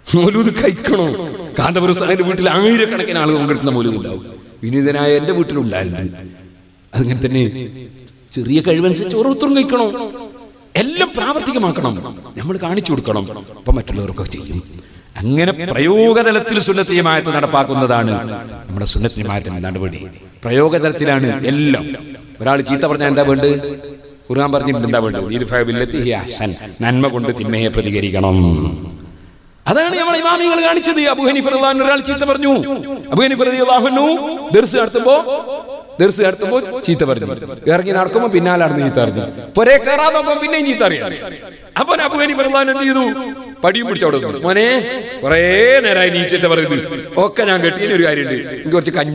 മൗലൂദ് കഴിക്കണോ കാന്തപുരം സാഹിന്റെ വീട്ടിൽ ആയിരക്കണക്കിന് ആളുകൾ പങ്കെടുക്കുന്ന മൗലൂദ് ഉണ്ടാവും വിനീതനായ എന്റെ വീട്ടിലുണ്ടായിട്ടുണ്ട് അങ്ങനെ തന്നെ ചെറിയ കഴിവനുസരിച്ച് ഓരോരുത്തരും കഴിക്കണോ എല്ലാം പ്രാവർത്തികമാക്കണം നമ്മൾ കാണിച്ചു കൊടുക്കണം അപ്പൊ മറ്റുള്ളവർക്കൊക്കെ ചെയ്യും അങ്ങനെ പ്രയോഗതലത്തിൽ സുന്നത്തിയമായത്ത് നടപ്പാക്കുന്നതാണ് നമ്മുടെ സുന്നത്തിയമായത്തിന്റെ നടപടി പ്രയോഗതലത്തിലാണ് എല്ലാം ഒരാൾ ചീത്ത പറഞ്ഞാൽ എന്താ വേണ്ടത് ഖുർആൻ പറഞ്ഞിട്ട് എന്താ വേണ്ടത് ഇത് ഫഅബില്ലത്തി ഹിയ അഹ്സൻ. നന്മ കൊണ്ട് തിന്മയെ പ്രതികരിക്കണം അതാണ് നമ്മൾ ഇമാമികൾ കാണിച്ചത് അബു ഹനീഫ് റളിയല്ലാഹു അൻഹു ഒരാൾ ചീത്ത പറഞ്ഞു അബു ഹനീഫ് റളിയല്ലാഹു അൻഹു ദർസ് നടത്തുമ്പോ ദർസ് നടത്തുമ്പോ ചീത്ത പറഞ്ഞു ഇറങ്ങി നടക്കുമ്പോ പിന്നാലെ നടന്ന് ചീത്ത പറഞ്ഞു പൊരേ കയറാതെ നോക്കുമ്പോ പിന്നെയും ചീത്ത അറിയാം അപ്പൊ അബു ഹനീഫ് റളിയല്ലാഹു അൻഹു എന്ത് ചെയ്തു പടിയും പിടിച്ച് അവിടെ നിന്നു. മോനെ കുറേ നേരമായി നീ ചീത്ത പറയുന്നത് ഒക്കെ ഞാൻ കെട്ടിയ ഒരു കാര്യമുണ്ട് എനിക്ക് കുറച്ച് കഞ്ഞി